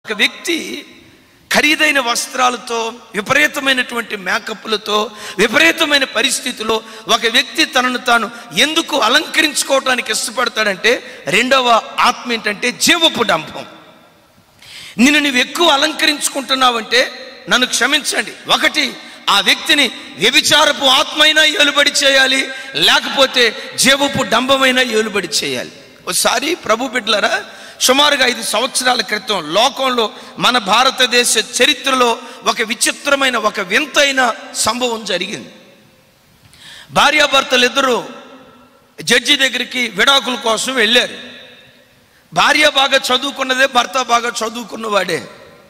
ఒక వ్యక్తి ఖరీదైన వస్త్రాలతో విపరీతమైనటువంటి మేకప్లతో విపరీతమైన పరిస్థితిలో ఒక వ్యక్తి తనను తాను ఎందుకు అలంకరించుకోవటానికి ఇష్టపడతాడంటే రెండవ ఆత్మ ఏంటంటే జీవపు డంపం నిన్ను నువ్వు ఎక్కువ అలంకరించుకుంటున్నావంటే నన్ను క్షమించండి ఒకటి ఆ వ్యక్తిని వ్యభిచారపు ఆత్మైనా ఏలుబడి చేయాలి లేకపోతే జీవపు డంబమైనా ఏలుబడి చేయాలి ఒకసారి ప్రభు బిడ్డలరా సుమారుగా ఐదు సంవత్సరాల క్రితం లోకంలో మన భారతదేశ చరిత్రలో ఒక విచిత్రమైన ఒక వింతైన సంభవం జరిగింది భార్యాభర్తలు ఇద్దరు జడ్జి దగ్గరికి విడాకుల కోసం వెళ్ళారు భార్య బాగా చదువుకున్నదే భర్త బాగా చదువుకున్నవాడే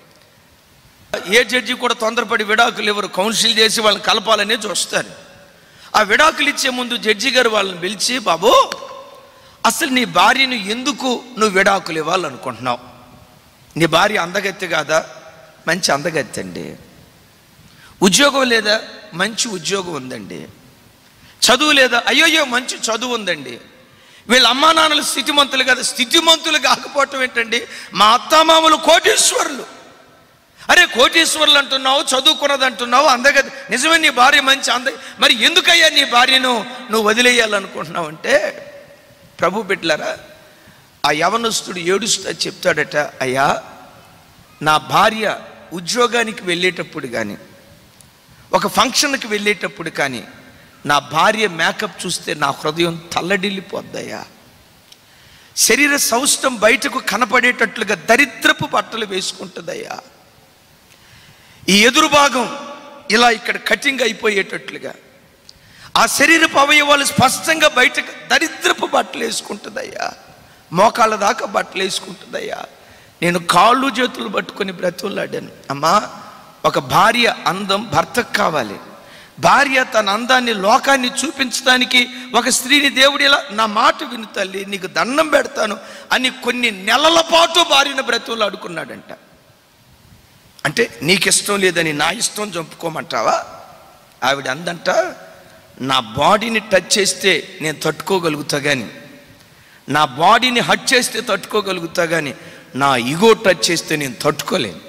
ఏ జడ్జి కూడా తొందరపడి విడాకులు ఎవరు కౌన్సిల్ చేసి వాళ్ళని కలపాలనే చూస్తారు ఆ విడాకులు ఇచ్చే ముందు జడ్జి గారు వాళ్ళని పిలిచి బాబు అసలు నీ భార్యను ఎందుకు నువ్వు విడాకులు ఇవ్వాలనుకుంటున్నావు నీ భార్య అందగత్తె కాదా మంచి అందగత్తె అండి ఉద్యోగం లేదా మంచి ఉద్యోగం ఉందండి చదువు లేదా అయ్యోయ్యో మంచి చదువు ఉందండి వీళ్ళ అమ్మా నాన్నలు స్థితిమంతులు కదా స్థితిమంతులు కాకపోవటం ఏంటండి మా అత్తామామలు కోటీశ్వరులు అరే కోటీశ్వరులు అంటున్నావు చదువుకున్నది అంటున్నావు అందగది నిజమే నీ భార్య మంచి అంద మరి ఎందుకయ్యా నీ భార్యను నువ్వు వదిలేయాలనుకుంటున్నావు అంటే ప్రభు బిడ్డలారా ఆ యవనస్తుడు ఏడుస్తా చెప్తాడట అయ్యా నా భార్య ఉద్యోగానికి వెళ్ళేటప్పుడు కానీ ఒక ఫంక్షన్కి వెళ్ళేటప్పుడు కానీ నా భార్య మేకప్ చూస్తే నా హృదయం తల్లడిల్లిపోద్దయ్యా శరీర సౌష్టం బయటకు కనపడేటట్లుగా దరిద్రపు బట్టలు వేసుకుంటుందయ్యా ఈ ఎదురు భాగం ఇలా ఇక్కడ కటింగ్ అయిపోయేటట్లుగా ఆ శరీరపు అవయవాలు స్పష్టంగా బయటకు దరిద్రపు బట్టలు వేసుకుంటుందయ్యా మోకాళ్ళ దాకా బట్టలు వేసుకుంటుందయ్యా నేను కాళ్ళు చేతులు పట్టుకొని బ్రతులాడాను అమ్మా ఒక భార్య అందం భర్తకు కావాలి భార్య తన అందాన్ని లోకాన్ని చూపించడానికి ఒక స్త్రీని దేవుడు ఇలా నా మాట విను తల్లి నీకు దండం పెడతాను అని కొన్ని నెలల పాటు భార్యను బ్రతువులు అడుకున్నాడంట అంటే నీకు ఇష్టం లేదని నా ఇష్టం చంపుకోమంటావా ఆవిడ అందంట నా బాడీని టచ్ చేస్తే నేను తట్టుకోగలుగుతా కానీ నా బాడీని హట్ చేస్తే తట్టుకోగలుగుతా కానీ నా ఇగో టచ్ చేస్తే నేను తట్టుకోలేను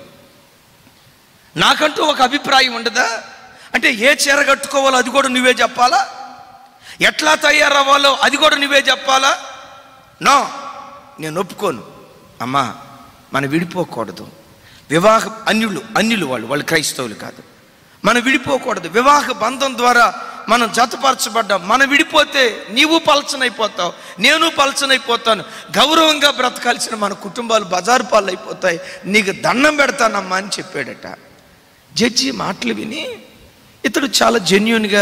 నాకంటూ ఒక అభిప్రాయం ఉండదా అంటే ఏ చీర కట్టుకోవాలో అది కూడా నువ్వే చెప్పాలా ఎట్లా తయారవ్వాలో అది కూడా నువ్వే చెప్పాలా నో నేను ఒప్పుకోను అమ్మా మనం విడిపోకూడదు వివాహ అన్యులు అన్యులు వాళ్ళు వాళ్ళు క్రైస్తవులు కాదు మనం విడిపోకూడదు వివాహ బంధం ద్వారా మనం జతపరచబడ్డాం మనం విడిపోతే నీవు పలచనైపోతావు నేను పలచనైపోతాను గౌరవంగా బ్రతకాల్సిన మన కుటుంబాలు బజారు పాలు అయిపోతాయి నీకు దండం పెడతానమ్మా అని చెప్పాడట జడ్జి మాటలు విని ఇతడు చాలా జెన్యున్గా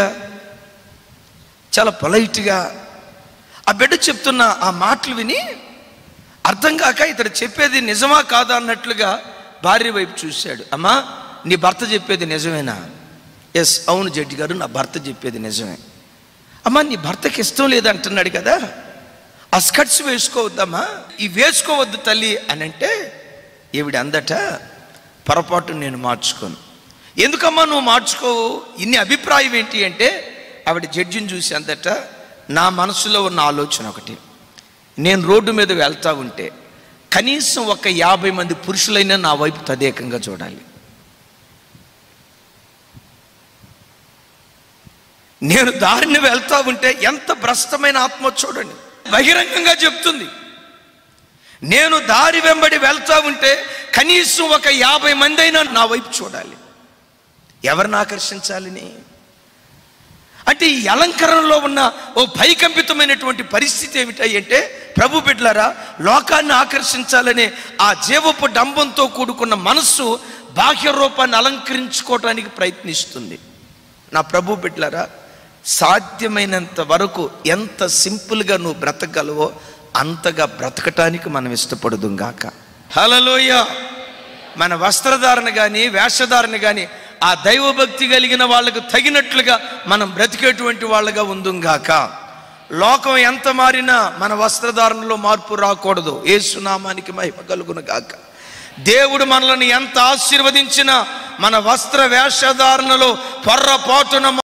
చాలా పొలైట్గా ఆ బిడ్డ చెప్తున్న ఆ మాటలు విని అర్థం కాక ఇతడు చెప్పేది నిజమా కాదా అన్నట్లుగా భార్య వైపు చూశాడు అమ్మా నీ భర్త చెప్పేది నిజమేనా ఎస్ అవును జడ్జి గారు నా భర్త చెప్పేది నిజమే అమ్మా నీ భర్తకి ఇష్టం లేదంటున్నాడు కదా ఆ స్కర్ట్స్ వేసుకోవద్దమ్మా ఈ వేసుకోవద్దు తల్లి అని అంటే ఈవిడ అందట పొరపాటు నేను మార్చుకోను ఎందుకమ్మా నువ్వు మార్చుకోవు ఇన్ని అభిప్రాయం ఏంటి అంటే ఆవిడ జడ్జిని చూసి అందట నా మనసులో ఉన్న ఆలోచన ఒకటి నేను రోడ్డు మీద వెళ్తా ఉంటే కనీసం ఒక యాభై మంది పురుషులైనా నా వైపు తదేకంగా చూడాలి నేను దారిని వెళ్తా ఉంటే ఎంత భ్రష్టమైన ఆత్మ చూడండి బహిరంగంగా చెప్తుంది నేను దారి వెంబడి వెళ్తా ఉంటే కనీసం ఒక యాభై మంది అయినా నా వైపు చూడాలి ఎవరిని ఆకర్షించాలని అంటే ఈ అలంకరణలో ఉన్న ఓ భయకంపితమైనటువంటి పరిస్థితి ఏమిటాయి అంటే ప్రభు బిడ్డలారా లోకాన్ని ఆకర్షించాలనే ఆ జీవపు డంబంతో కూడుకున్న మనస్సు బాహ్య రూపాన్ని అలంకరించుకోవటానికి ప్రయత్నిస్తుంది నా ప్రభు బిడ్డలారా సాధ్యమైనంత వరకు ఎంత సింపుల్గా నువ్వు బ్రతకగలవో అంతగా బ్రతకటానికి మనం ఇష్టపడదు గాక హలలోయ మన వస్త్రధారణ కానీ వేషధారణ కానీ ఆ దైవభక్తి కలిగిన వాళ్ళకు తగినట్లుగా మనం బ్రతికేటువంటి వాళ్ళగా ఉందుంగాక లోకం ఎంత మారినా మన వస్త్రధారణలో మార్పు రాకూడదు ఏ సునామానికి మహిమ కలుగును గాక దేవుడు మనల్ని ఎంత ఆశీర్వదించినా మన వస్త్ర వేషధారణలో పొర్రపాటున